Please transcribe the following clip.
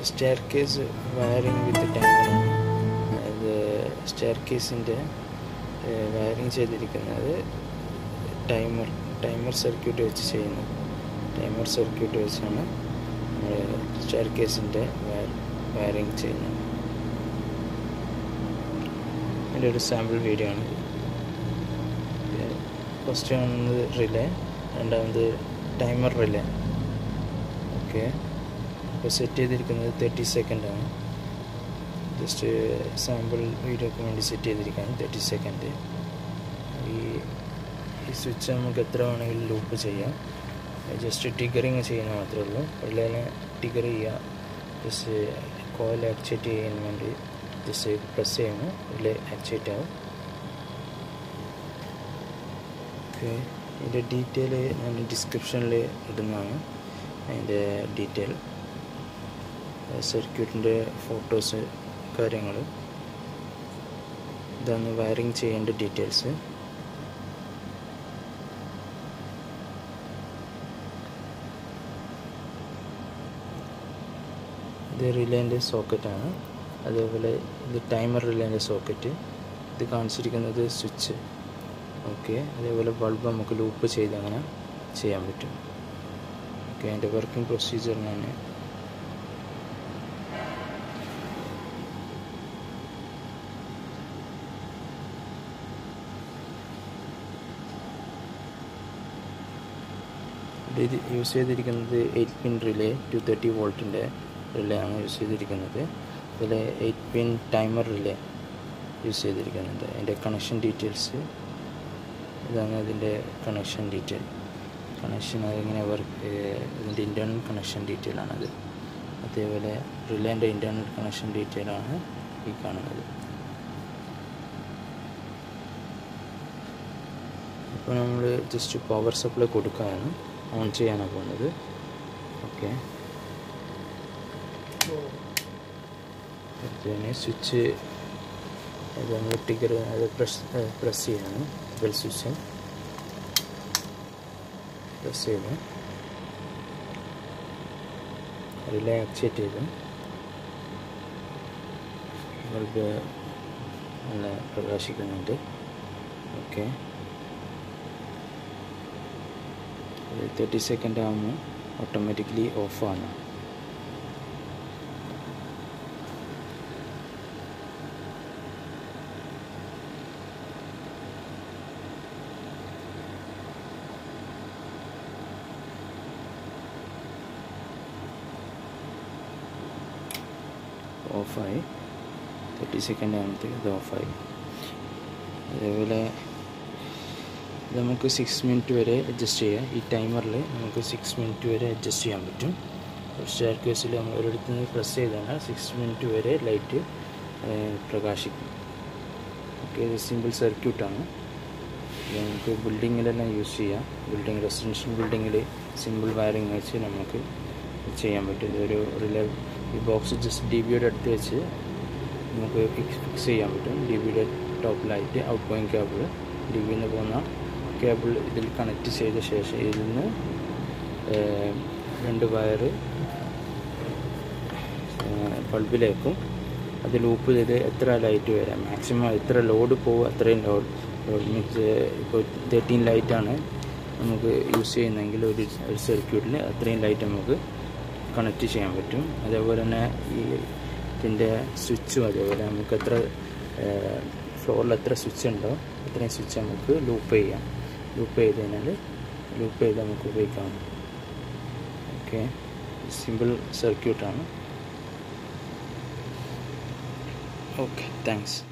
stair staircase wiring with ടൈമറാണ് അത് സ്റ്റെയർ കേസിൻ്റെ വയറിങ് ചെയ്തിരിക്കുന്നത് ടൈമർ ടൈമർ സർക്യൂട്ട് വെച്ച് ചെയ്യുന്നു ടൈമർ സർക്യൂട്ട് വെച്ചാണ് നമ്മൾ സ്റ്റെയർ കേസിൻ്റെ വയർ വയറിങ് ചെയ്യുന്നത് ഇതിൻ്റെ ഒരു സാമ്പിൾ വീഡിയോ ആണ് ഫസ്റ്റ് കാണുന്നത് റിലേ രണ്ടാമത് ടൈമർ റിലേ ഓക്കെ ഇപ്പോൾ സെറ്റ് ചെയ്തിരിക്കുന്നത് തേർട്ടി സെക്കൻഡാണ് ജസ്റ്റ് സാമ്പിൾ വീഡിയോക്ക് വേണ്ടി സെറ്റ് ചെയ്തിരിക്കുകയാണ് തേർട്ടി സെക്കൻഡ് ഈ ഈ സ്വിച്ച് നമുക്ക് എത്ര വേണമെങ്കിലും ലൂപ്പ് ചെയ്യാം ജസ്റ്റ് ടിഗറിങ് ചെയ്യുന്ന മാത്രമേ ഉള്ളൂ റിലേനെ ടിഗർ ചെയ്യുക ജസ്റ്റ് കോയിൽ ആക്ച്വേറ്റ് ചെയ്യാൻ വേണ്ടി ജസ്റ്റ് പ്രസ് ചെയ്യുമ്പോൾ റിലേ ആക്ച്വേറ്റ് ആവും ഓക്കെ ഇതിൻ്റെ ഡീറ്റെയിൽ ഞാൻ ഡിസ്ക്രിപ്ഷനിൽ ഇടുന്നതാണ് അതിൻ്റെ ഡീറ്റെയിൽ സർക്യൂട്ടിൻ്റെ ഫോട്ടോസ് കാര്യങ്ങൾ ഇതാണ് വയറിങ് ചെയ്യേണ്ട ഡീറ്റെയിൽസ് ഇത് റിലേൻ്റെ സോക്കറ്റാണ് അതേപോലെ ഇത് ടൈമർ റിലേൻ്റെ സോക്കറ്റ് ഇത് കാണിച്ചിരിക്കുന്നത് സ്വിച്ച് ഓക്കെ അതേപോലെ ബൾബ് നമുക്ക് ലൂപ്പ് ചെയ്ത് അങ്ങനെ ചെയ്യാൻ പറ്റും ഓക്കെ അതിൻ്റെ വർക്കിംഗ് പ്രൊസീജിയറിനാണ് ഇത് യൂസ് ചെയ്തിരിക്കുന്നത് eight pin relay two thirty വോൾട്ടിൻ്റെ റിലേ ആണ് യൂസ് ചെയ്തിരിക്കുന്നത് അതിൽ eight pin timer relay use ചെയ്തിരിക്കുന്നുണ്ട് അതിൻ്റെ കണക്ഷൻ ഡീറ്റെയിൽസ് ഇതാണ് ഇതിൻ്റെ കണക്ഷൻ ഡീറ്റെയിൽ കണക്ഷൻ അതിങ്ങനെ വർക്ക് ഇതിൻ്റെ ഇൻറ്റേർണൽ കണക്ഷൻ ഡീറ്റെയിൽ ആണത് അതേപോലെ റിലേൻ്റെ ഇൻറ്റേർണൽ കണക്ഷൻ ഡീറ്റെയിൽ ആണ് ഈ കാണുന്നത് ഇപ്പോൾ നമ്മൾ ജസ്റ്റ് പവർ സപ്ലൈ കൊടുക്കാനാണ് ഓൺ ചെയ്യാനാണ് പോകുന്നത് ഓക്കെ പിന്നെ സ്വിച്ച് ഇത് നമ്മൾ ടിക്കർ അത് പ്രസ് പ്രസ് ചെയ്യാണ് ബെൽ സ്വിച്ച് പ്രസ് ചെയ്ത് റിലേ ആക്ച്വേറ്റ് ചെയ്ത് ബൾബ് നല്ല പ്രകാശിക്കുന്നുണ്ട് ഓക്കെ തേർട്ടി സെക്കൻഡ് ആകുമ്പോൾ ഓട്ടോമാറ്റിക്കലി ഓഫാണ് ഓഫായി തേർട്ടി സെക്കൻഡ് ആകുമ്പോഴത്തേക്ക് ഇത് ഓഫായി അതേപോലെ നമുക്ക് സിക്സ് മിനിറ്റ് വരെ അഡ്ജസ്റ്റ് ചെയ്യാം ഈ ടൈമറിൽ നമുക്ക് സിക്സ് മിനിറ്റ് വരെ അഡ്ജസ്റ്റ് ചെയ്യാൻ പറ്റും സ്റ്റെയർ കേസിൽ നമ്മൾ ഒരിടത്ത് നിന്ന് പ്രസ് ചെയ്താൽ സിക്സ് മിനിറ്റ് വരെ ലൈറ്റ് പ്രകാശിക്കും ഓക്കെ ഇത് സിമ്പിൾ സർക്യൂട്ടാണ് നമുക്ക് ബിൽഡിങ്ങിലെല്ലാം യൂസ് ചെയ്യാം ബിൽഡിംഗ് റെസിഡൻഷ്യൽ ബിൽഡിങ്ങിൽ സിമ്പിൾ വയറിങ് വെച്ച് നമുക്ക് ചെയ്യാൻ പറ്റും ഇതൊരു റിലേ ഈ ബോക്സ് ജസ്റ്റ് ഡി ബിയുടെ അടുത്ത് വെച്ച് നമുക്ക് ഫിക്സ് ചെയ്യാൻ പറ്റും ഡി ബിയുടെ ടോപ്പിലായിട്ട് ഔട്ട് ഗോയിങ് കേബിൾ ഡി ബിയിൽ നിന്ന് പോകുന്ന കേബിൾ ഇതിൽ കണക്ട് ചെയ്ത ശേഷം ഇതിൽ നിന്ന് രണ്ട് വയറ് ബൾബിലേക്കും അത് ലൂപ്പ് ചെയ്ത് എത്ര ലൈറ്റ് വരാം മാക്സിമം എത്ര ലോഡ് പോകും അത്രയും ലോഡ് ലോഡ് മീൻസ് ഇപ്പോൾ തേർട്ടീൻ ലൈറ്റാണ് നമുക്ക് യൂസ് ചെയ്യുന്നതെങ്കിൽ ഒരു ഒരു സർക്യൂട്ടിൽ അത്രയും ലൈറ്റ് നമുക്ക് കണക്ട് ചെയ്യാൻ പറ്റും അതേപോലെ തന്നെ ഈ ഇതിൻ്റെ സ്വിച്ചും അതേപോലെ നമുക്ക് എത്ര ഫ്ലോറിൽ എത്ര സ്വിച്ച് ഉണ്ടോ അത്രയും സ്വിച്ച് നമുക്ക് ലൂപ്പ് ചെയ്യാം ലൂപ്പ് ചെയ്ത് കഴിഞ്ഞാൽ ലൂപ്പ് ചെയ്ത് നമുക്ക് ഉപയോഗിക്കാം ഓക്കെ സിമ്പിൾ സർക്യൂട്ടാണ് ഓക്കെ താങ്ക്സ്